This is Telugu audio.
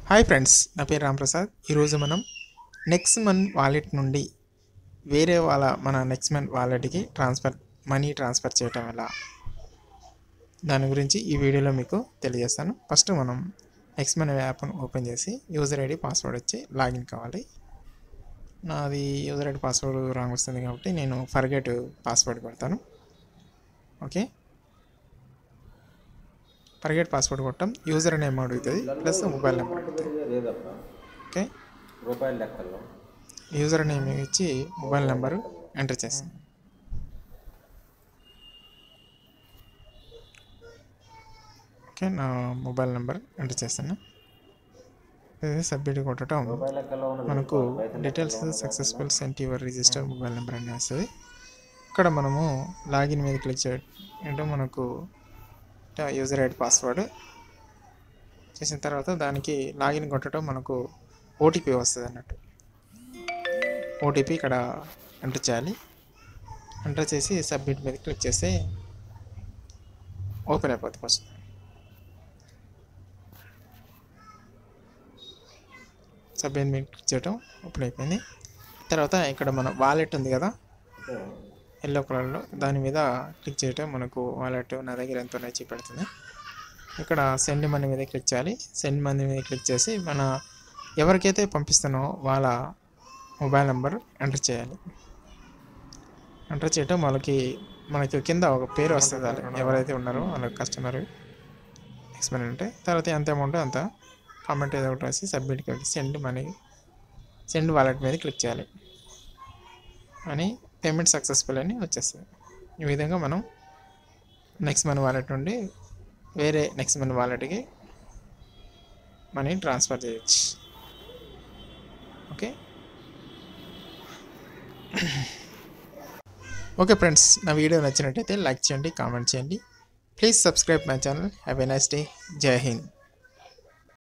హాయ్ ఫ్రెండ్స్ నా పేరు రాంప్రసాద్ ఈరోజు మనం నెక్స్ట్ మంత్ వాలెట్ నుండి వేరే వాళ్ళ మన నెక్స్ట్ మంత్ వాలెట్కి ట్రాన్స్ఫర్ మనీ ట్రాన్స్ఫర్ చేయటం ఎలా దాని గురించి ఈ వీడియోలో మీకు తెలియజేస్తాను ఫస్ట్ మనం నెక్స్ట్ మనీ యాప్ను ఓపెన్ చేసి యూజర్ ఐడి పాస్వర్డ్ వచ్చి లాగిన్ కావాలి నాది యూజర్ ఐడి పాస్వర్డ్ రాంగ్ వస్తుంది కాబట్టి నేను ఫర్గెట్ పాస్వర్డ్ పెడతాను ఓకే ఫర్గెట్ పాస్వర్డ్ కొట్టడం యూజర్ నేమ్ అడుగుతుంది ప్లస్ మొబైల్ నెంబర్ అడుగుతుంది లేదప్ప ఓకే రూపాయల లెక్కల్లో యూజర్ నేమ్ ఇచ్చి మొబైల్ నెంబర్ ఎంటర్ చేస్తాను ఓకే నా మొబైల్ నెంబర్ ఎంటర్ చేస్తాను ఇది సబ్మిట్ కొట్టడం రూపాయల లెక్కల్లో ఉన్నది మనకు details successful sent your register mobile number అని వస్తుంది ఇక్కడ మనము లాగిన్ మీద క్లిక్ చేయడం మనకు యూజర్ ఐడి పాస్వర్డ్ చేసిన తర్వాత దానికి లాగిన్ కొట్టడం మనకు ఓటీపీ వస్తుంది అన్నట్టు ఓటీపీ ఇక్కడ ఎంటర్ చేయాలి ఎంటర్ చేసి సబ్మిట్ మీద క్లిక్ చేస్తే ఓపెన్ అయిపోతుంది ఫస్ట్ సబ్మిట్ మీద క్లిక్ చేయడం ఓపెన్ అయిపోయింది తర్వాత ఇక్కడ మన వాలెట్ ఉంది కదా అంటే ఎల్లో కలర్లో దాని మీద క్లిక్ చేయటం మనకు వాలెట్ నా దగ్గర ఎంత ఉన్నాయి చూపెడుతుంది ఇక్కడ సెండ్ మనీ మీద క్లిక్ చేయాలి సెండ్ మనీ మీద క్లిక్ చేసి మన ఎవరికైతే పంపిస్తానో వాళ్ళ మొబైల్ నెంబర్ ఎంటర్ చేయాలి ఎంటర్ చేయటం వాళ్ళకి మనకి కింద ఒక పేరు వస్తుంది వాళ్ళ ఎవరైతే ఉన్నారో వాళ్ళ కస్టమర్ ఎక్స్పెన్ అంటే తర్వాత ఎంత అమౌంట్ అంత కామెంట్ ఏదో ఒకటి రాసి submit click send money send wallet మీద క్లిక్ చేయాలి అని పేమెంట్ సక్సెస్ఫుల్ అని వచ్చేస్తుంది ఈ విధంగా మనం నెక్స్ట్ మన వాలెట్ నుండి వేరే నెక్స్ట్ మన వాలెట్కి మనీ ట్రాన్స్ఫర్ చేయొచ్చు ఓకే ఓకే ఫ్రెండ్స్ నా వీడియో నచ్చినట్టయితే లైక్ చేయండి కామెంట్ చేయండి please subscribe my channel have a nice day జై హింద్